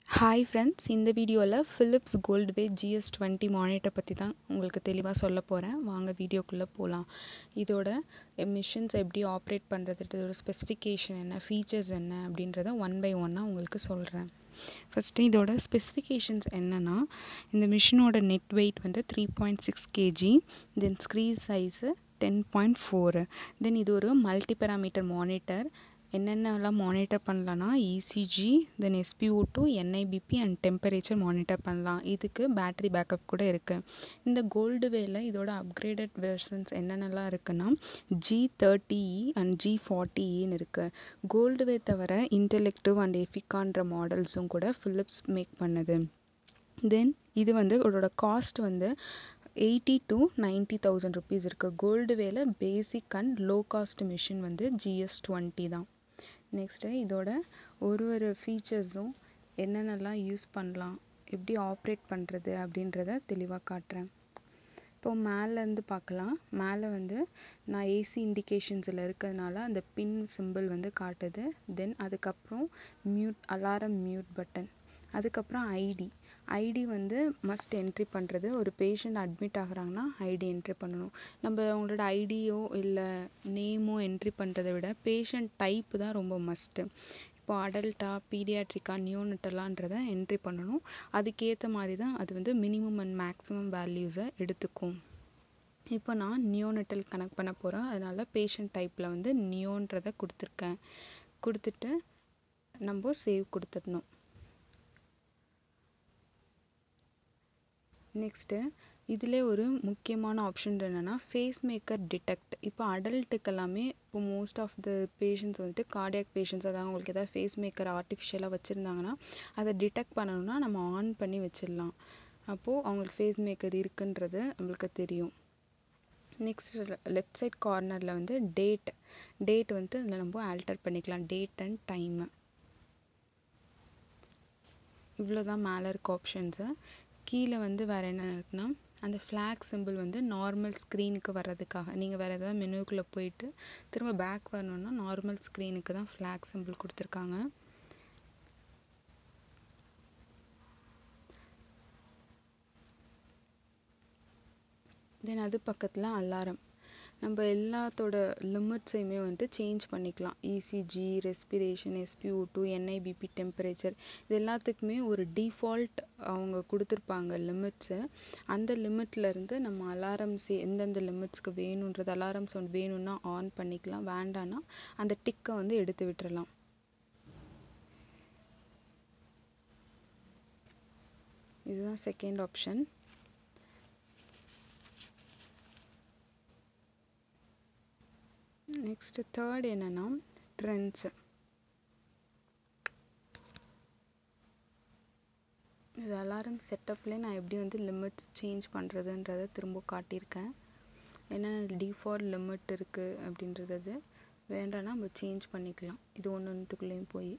hi friends இந்த வீடியோவில் Philips Goldway GS twenty monitor பற்றி தான் உங்களுக்கு தெளிவாக சொல்ல போகிறேன் வாங்க வீடியோக்குள்ளே போகலாம் இதோட மிஷின்ஸ் எப்படி ஆப்ரேட் பண்ணுறது இதோட ஸ்பெசிஃபிகேஷன் என்ன ஃபீச்சர்ஸ் என்ன அப்படின்றத ஒன் பை ஒன்னாக உங்களுக்கு சொல்கிறேன் ஃபஸ்ட்டு இதோட ஸ்பெசிஃபிகேஷன்ஸ் என்னென்னா இந்த மிஷினோட நெட் வெயிட் வந்து three point six KG then screen size ten point four then இது ஒரு மல்டி பேராமீட்டர் மானிட்டர் என்னென்னலாம் மானிட்டர் பண்ணலான்னா ECG then SPO two NIBP and temperature monitor பண்ணலாம் இதுக்கு பேட்டரி பேக்கப் கூட இருக்குது இந்த கோல்டு வேல இதோட அப்கிரேடட் வெர்ஷன்ஸ் என்னென்னலாம் இருக்குன்னா ஜி தேர்ட்டிஇ அண்ட் ஜி ஃபார்ட்டிஇன்னு இருக்குது கோல்டு வே தவிர இன்டெலெக்டிவ் அண்ட் எஃபிகான்ற மாடல்ஸும் கூட ஃபிலிப்ஸ் மேக் பண்ணுது தென் இது வந்து இதோட காஸ்ட் வந்து eighty to ninety thousand rupees இருக்குது கோல்டு வேல basic and low cost machine வந்து ஜிஎஸ் டுவெண்ட்டி தான் நெக்ஸ்ட்டு இதோட ஒரு ஒரு ஃபீச்சர்ஸும் என்னென்னலாம் யூஸ் பண்ணலாம் எப்படி ஆப்ரேட் பண்ணுறது அப்படின்றத தெளிவாக காட்டுறேன் இப்போ மேலேருந்து பார்க்கலாம் மேலே வந்து நான் ஏசி இண்டிகேஷன்ஸில் இருக்கிறதுனால அந்த பின் சிம்பிள் வந்து காட்டுது தென் அதுக்கப்புறம் மியூட் அலாரம் மியூட் பட்டன் அதுக்கப்புறம் ஐடி ஐடி வந்து மஸ்ட் என்ட்ரி பண்ணுறது ஒரு பேஷண்ட் அட்மிட் ஆகுறாங்கன்னா ஐடி என்ட்ரி பண்ணணும் நம்ம அவங்களோட ஐடியோ இல்லை நேமோ என்ட்ரி பண்ணுறதை விட பேஷண்ட் டைப்பு தான் ரொம்ப மஸ்ட்டு இப்போ அடல்ட்டா பீடியாட்ரிக்கா நியோனட்டலான்றதை என்ட்ரி பண்ணணும் அதுக்கேற்ற மாதிரி தான் அது வந்து மினிமம் அண்ட் மேக்ஸிமம் வேல்யூஸை எடுத்துக்கும் இப்போ நான் நியோனட்டல் கனெக்ட் பண்ண போகிறேன் அதனால் பேஷண்ட் டைப்பில் வந்து நியோன்றதை கொடுத்துருக்கேன் கொடுத்துட்டு நம்ம சேவ் கொடுத்துடணும் நெக்ஸ்ட்டு இதில் ஒரு முக்கியமான ஆப்ஷன் என்னென்னா ஃபேஸ் மேக்கர் டிடெக்ட் இப்போ அடல்ட்டுக்கு எல்லாமே இப்போ மோஸ்ட் ஆஃப் த பேஷண்ட்ஸ் வந்துட்டு கார்டியாக் பேஷண்ட்ஸ் அதாவது அவங்களுக்கு ஏதாவது ஃபேஸ் மேக்கர் ஆர்டிஃபிஷியலாக வச்சுருந்தாங்கன்னா அதை டிடெக்ட் பண்ணணும்னா நம்ம ஆன் பண்ணி வச்சிடலாம் அப்போது அவங்களுக்கு ஃபேஸ் மேக்கர் இருக்குன்றது நம்மளுக்கு தெரியும் நெக்ஸ்ட் லெஃப்ட் சைட் கார்னரில் வந்து டேட் டேட் வந்து அதில் நம்ம ஆல்டர் பண்ணிக்கலாம் டேட் அண்ட் டைமு இவ்வளோ தான் மேலே இருக்க ஆப்ஷன்ஸு கீழே வந்து வேறு என்ன இருக்குன்னா அந்த ஃப்ளாக் சிம்பிள் வந்து நார்மல் ஸ்க்ரீனுக்கு வர்றதுக்காக நீங்கள் வேறு ஏதாவது மெனுக்குள்ளே போயிட்டு திரும்ப பேக் வரணுன்னா நார்மல் ஸ்க்ரீனுக்கு தான் ஃப்ளாக் சிம்பிள் கொடுத்துருக்காங்க தென் அது பக்கத்தில் அலாரம் நம்ம எல்லாத்தோட லிமிட்ஸையுமே வந்துட்டு சேஞ்ச் பண்ணிக்கலாம் ECG respiration SPO two NIBP temperature இது எல்லாத்துக்குமே ஒரு டிஃபால்ட் அவங்க கொடுத்துருப்பாங்க லிமிட்ஸு அந்த லிமிட்லேருந்து நம்ம அலாரம்ஸ் எந்தெந்த லிமிட்ஸ்க்கு வேணுன்றது அலாரம் சவுண்ட் வேணும்னா ஆன் பண்ணிக்கலாம் வேண்டான்னா அந்த டிக்கை வந்து எடுத்து விட்டுறலாம் இதுதான் செகண்ட் ஆப்ஷன் நெக்ஸ்ட்டு தேர்ட் என்னென்னா ட்ரெண்ட்ஸு இது அலாரம் செட்டப்லேயே நான் எப்படி வந்து லிமிட்ஸ் சேஞ்ச் பண்ணுறதுன்றதை திரும்ப காட்டியிருக்கேன் என்னென்ன டிஃபால்ட் லிமிட் இருக்குது அப்படின்றது வேண்டாம்னா நம்ம சேஞ்ச் பண்ணிக்கலாம் இது ஒன்று ஒன்றுத்துக்குள்ளேயும் போய்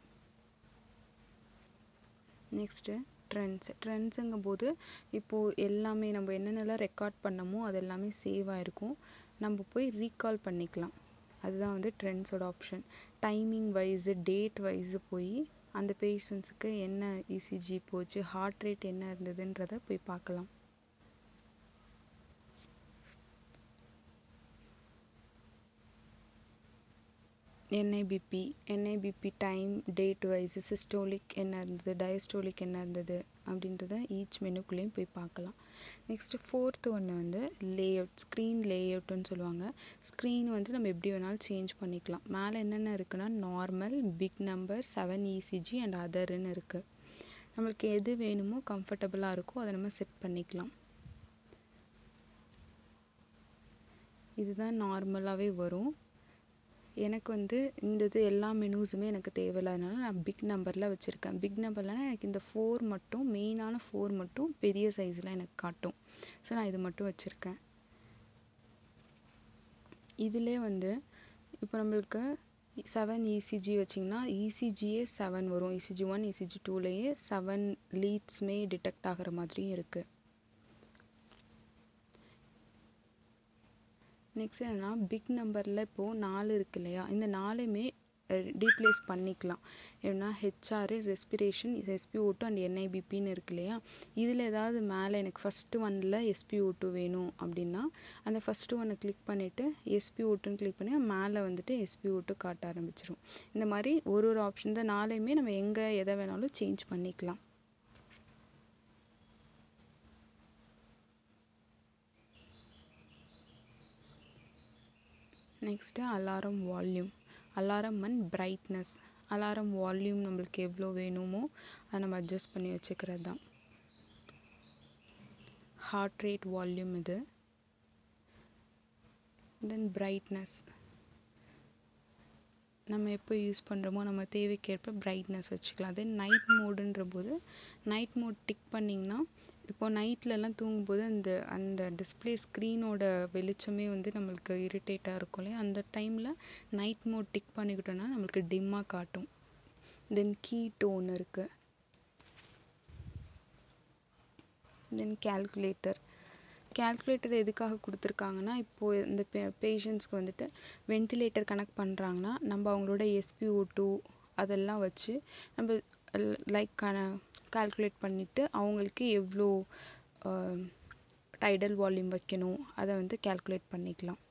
நெக்ஸ்ட்டு ட்ரெண்ட்ஸ் ட்ரெண்ட்ஸுங்கும் போது இப்போது எல்லாமே நம்ம என்னென்னலாம் ரெக்கார்ட் பண்ணமோ அது எல்லாமே சேவ் ஆகிருக்கும் நம்ம போய் ரீகால் பண்ணிக்கலாம் அதுதான் வந்து ட்ரெண்ட்ஸோட option timing wise date wise போய் அந்த பேஷண்ட்ஸுக்கு என்ன இசிஜி போச்சு ஹார்ட் ரேட் என்ன இருந்ததுன்றதை போய் பார்க்கலாம் NIBP NIBP time date wise systolic என்ன இருந்தது டயஸ்டோலிக் என்ன இருந்தது அப்படின்றத ஈச் மெனுக்குள்ளேயும் போய் பார்க்கலாம் நெக்ஸ்ட்டு ஃபோர்த்து ஒன்று வந்து லேஅவுட் ஸ்க்ரீன் லேஅவுட்டுன்னு சொல்லுவாங்க ஸ்க்ரீன் வந்து நம்ம எப்படி வேணாலும் சேஞ்ச் பண்ணிக்கலாம் மேலே என்னென்ன இருக்குன்னா normal big number seven ECG and அதர்ன்னு இருக்குது நம்மளுக்கு எது வேணுமோ கம்ஃபர்டபுளாக இருக்கோ அதை நம்ம செட் பண்ணிக்கலாம் இதுதான் நார்மலாகவே வரும் எனக்கு வந்து இந்த இது எல்லா மெனூஸுமே எனக்கு தேவையில்லாதனால நான் பிக் நம்பரில் வச்சுருக்கேன் பிக் நம்பர்லாம் எனக்கு இந்த ஃபோர் மட்டும் மெயினான ஃபோர் மட்டும் பெரிய சைஸில் எனக்கு காட்டும் ஸோ நான் இது மட்டும் வச்சுருக்கேன் இதிலே வந்து இப்போ நம்மளுக்கு செவன் இசிஜி வச்சிங்கன்னா இசிஜியே செவன் வரும் இசிஜி ஒன் இசிஜி டூலேயே செவன் லீட்ஸுமே டிடெக்ட் ஆகிற மாதிரியும் இருக்குது நெக்ஸ்ட் என்னென்னா பிக் நம்பரில் இப்போது நாலு இருக்கு இல்லையா இந்த நாலுமே டீப்ளேஸ் பண்ணிக்கலாம் ஏன்னா HR respiration SPO two and என்ஐபிபின்னு இருக்கு இல்லையா இதில் ஏதாவது மேலே எனக்கு ஃபஸ்ட்டு ஒனில் எஸ்பிஓ டூ வேணும் அப்படின்னா அந்த ஃபஸ்ட்டு ஒன்னை கிளிக் பண்ணிவிட்டு எஸ்பிஓ டூன்னு கிளிக் பண்ணி மேலே வந்துட்டு எஸ்பிஓ டூ காட்ட ஆரம்பிச்சிரும் இந்த மாதிரி ஒரு ஒரு ஆப்ஷன் தான் நாளையுமே நம்ம எங்கே எதை வேணாலும் சேஞ்ச் பண்ணிக்கலாம் next alarm volume alarm and brightness alarm volume நம்மளுக்கு எவ்வளோ வேணுமோ அதை நம்ம அட்ஜஸ்ட் பண்ணி வச்சுக்கிறது தான் ஹார்ட் ரேட் வால்யூம் இது தென் பிரைட்னஸ் நம்ம எப்போ யூஸ் பண்ணுறோமோ நம்ம தேவைக்கேற்ப பிரைட்னஸ் வச்சுக்கலாம் அதே நைட் மோடுன்ற போது நைட் மோட் டிக் பண்ணிங்கன்னா இப்போ நைட்லலாம் தூங்கும்போது அந்த அந்த டிஸ்பிளே ஸ்க்ரீனோட வெளிச்சமே வந்து நம்மளுக்கு இரிட்டேட்டாக இருக்கும் இல்லையா அந்த டைமில் நைட் மோட் டிக் பண்ணிக்கிட்டோன்னா நம்மளுக்கு டிம்மாக காட்டும் தென் கீ டோன் இருக்குது தென் கேல்குலேட்டர் கேல்குலேட்டர் எதுக்காக கொடுத்துருக்காங்கன்னா இப்போது இந்த பே பேஷண்ட்ஸ்க்கு வந்துட்டு வென்டிலேட்டர் கனெக்ட் பண்ணுறாங்கன்னா நம்ம அவங்களோட எஸ்பிஓ டூ அதெல்லாம் வச்சு நம்ம லைக் கன கால்குலேட் பண்ணிவிட்டு அவங்களுக்கு எவ்வளோ டைடல் வால்யூம் வைக்கணும் அதை வந்து கேல்குலேட் பண்ணிக்கலாம்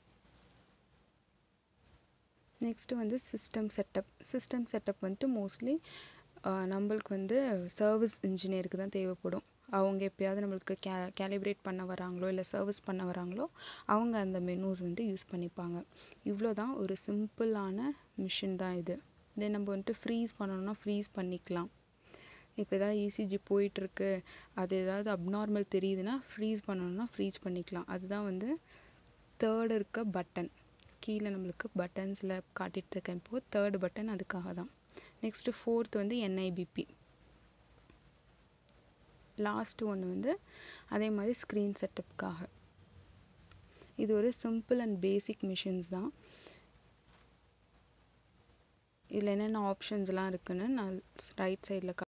நெக்ஸ்ட்டு வந்து சிஸ்டம் செட்டப் சிஸ்டம் செட்டப் வந்துட்டு மோஸ்ட்லி நம்மளுக்கு வந்து சர்வீஸ் இன்ஜினியருக்கு தான் தேவைப்படும் அவங்க எப்பயாவது நம்மளுக்கு கே கேலிப்ரேட் பண்ண வராங்களோ இல்லை சர்வீஸ் பண்ண வராங்களோ அவங்க அந்த மெனூஸ் வந்து யூஸ் பண்ணிப்பாங்க இவ்வளோ தான் ஒரு சிம்பிளான மிஷின் தான் இது தென் நம்ம வந்துட்டு ஃப்ரீஸ் பண்ணணும்னா ஃப்ரீஸ் பண்ணிக்கலாம் இப்போ ஏதாவது இசிஜி போயிட்டுருக்கு அது ஏதாவது அப்நார்மல் தெரியுதுன்னா ஃப்ரீஸ் பண்ணணும்னா ஃப்ரீஸ் பண்ணிக்கலாம் அதுதான் வந்து தேர்டு இருக்க பட்டன் கீழே நம்மளுக்கு பட்டன்ஸில் காட்டிகிட்ருக்கேன் இப்போது தேர்டு பட்டன் அதுக்காக தான் நெக்ஸ்ட்டு ஃபோர்த் வந்து என்ஐபிபி லாஸ்ட் ஒன்று வந்து அதே மாதிரி ஸ்க்ரீன் செட்டப்புக்காக இது ஒரு சிம்பிள் அண்ட் பேசிக் மிஷின்ஸ் தான் இதில் என்னென்ன ஆப்ஷன்ஸ்லாம் இருக்குன்னு நான் ரைட் சைடில்